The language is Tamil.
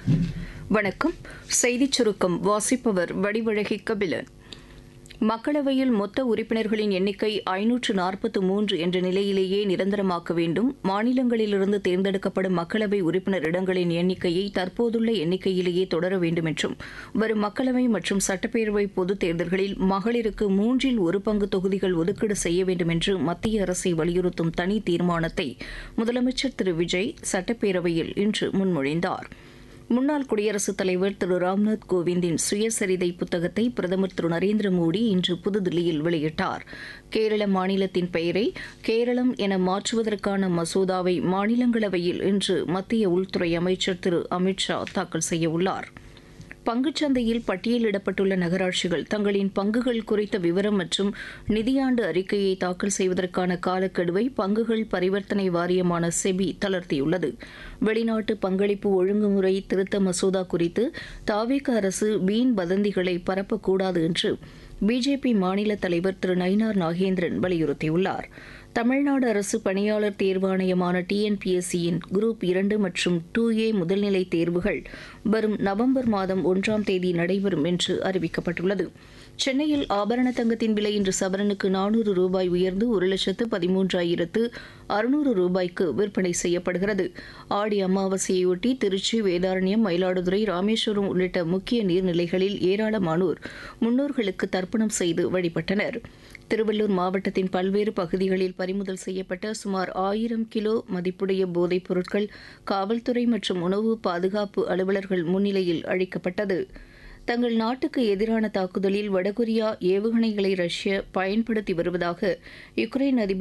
வணக்கம் செய்திச் சுருக்கம் வாசிப்பவர் வடிவழகி கபிலன் மக்களவையில் மொத்த உறுப்பினர்களின் எண்ணிக்கை ஐநூற்று நாற்பத்து மூன்று என்ற நிலையிலேயே நிரந்தரமாக்க வேண்டும் மாநிலங்களிலிருந்து தேர்ந்தெடுக்கப்படும் மக்களவை உறுப்பினர் இடங்களின் எண்ணிக்கையை தற்போதுள்ள எண்ணிக்கையிலேயே தொடர வேண்டும் என்றும் வரும் மக்களவை மற்றும் சட்டப்பேரவை பொதுத் தேர்தல்களில் மகளிருக்கு மூன்றில் ஒரு பங்கு தொகுதிகள் ஒதுக்கீடு செய்ய வேண்டும் என்று மத்திய அரசை வலியுறுத்தும் தனி தீர்மானத்தை முதலமைச்சர் திரு விஜய் சட்டப்பேரவையில் இன்று முன்மொழிந்தாா் முன்னாள் குடியரசுத் தலைவர் திரு ராம்நாத் கோவிந்தின் சுயசரிதை புத்தகத்தை பிரதமர் திரு நரேந்திர மோடி இன்று புதுதில்லியில் வெளியிட்டார் கேரள மாநிலத்தின் பெயரை கேரளம் என மாற்றுவதற்கான மசோதாவை மாநிலங்களவையில் இன்று மத்திய உள்துறை அமைச்சர் திரு அமித் ஷா தாக்கல் செய்யவுள்ளார் பங்குச்சந்தையில் பட்டியலிடப்பட்டுள்ள நகராட்சிகள் தங்களின் பங்குகள் குறித்த விவரம் மற்றும் நிதியாண்டு அறிக்கையை தாக்கல் செய்வதற்கான காலக்கெடுவை பங்குகள் பரிவர்த்தனை வாரியமான செபி தளர்த்தியுள்ளது வெளிநாட்டு பங்களிப்பு ஒழுங்குமுறை திருத்த மசோதா குறித்து தாவேக அரசு வீண் வதந்திகளை பரப்பக்கூடாது என்று பிஜேபி மாநில தலைவர் திரு நயினார் நாகேந்திரன் வலியுறுத்தியுள்ளார் தமிழ்நாடு அரசு பணியாளர் தேர்வாணையமான டிஎன்பிஎஸ்சியின் குரூப் இரண்டு மற்றும் டூ ஏ முதல்நிலை தேர்வுகள் வரும் நவம்பர் மாதம் ஒன்றாம் தேதி நடைபெறும் என்று அறிவிக்கப்பட்டுள்ளது சென்னையில் ஆபரண தங்கத்தின் விலை இன்று சவரனுக்கு நானூறு ரூபாய் உயர்ந்து ஒரு லட்சத்து பதிமூன்றாயிரத்து அறுநூறு ரூபாய்க்கு விற்பனை செய்யப்படுகிறது ஆடி அமாவாசையொட்டி திருச்சி வேதாரண்யம் மயிலாடுதுறை ராமேஸ்வரம் உள்ளிட்ட முக்கிய நீர்நிலைகளில் ஏராளமானோர் முன்னோர்களுக்கு தர்ப்பணம் செய்து வழிபட்டனர் திருவள்ளூர் மாவட்டத்தின் பல்வேறு பகுதிகளில் பறிமுதல் செய்யப்பட்ட சுமார் ஆயிரம் கிலோ மதிப்புடைய போதைப் பொருட்கள் காவல்துறை மற்றும் உணவு பாதுகாப்பு அலுவலர்கள் முன்னிலையில் அழிக்கப்பட்டது தங்கள் நாட்டுக்கு எதிரான தாக்குதலில் வடகொரியா ஏவுகணைகளை ரஷ்யா பயன்படுத்தி வருவதாக யுக்ரைன் அதிபர்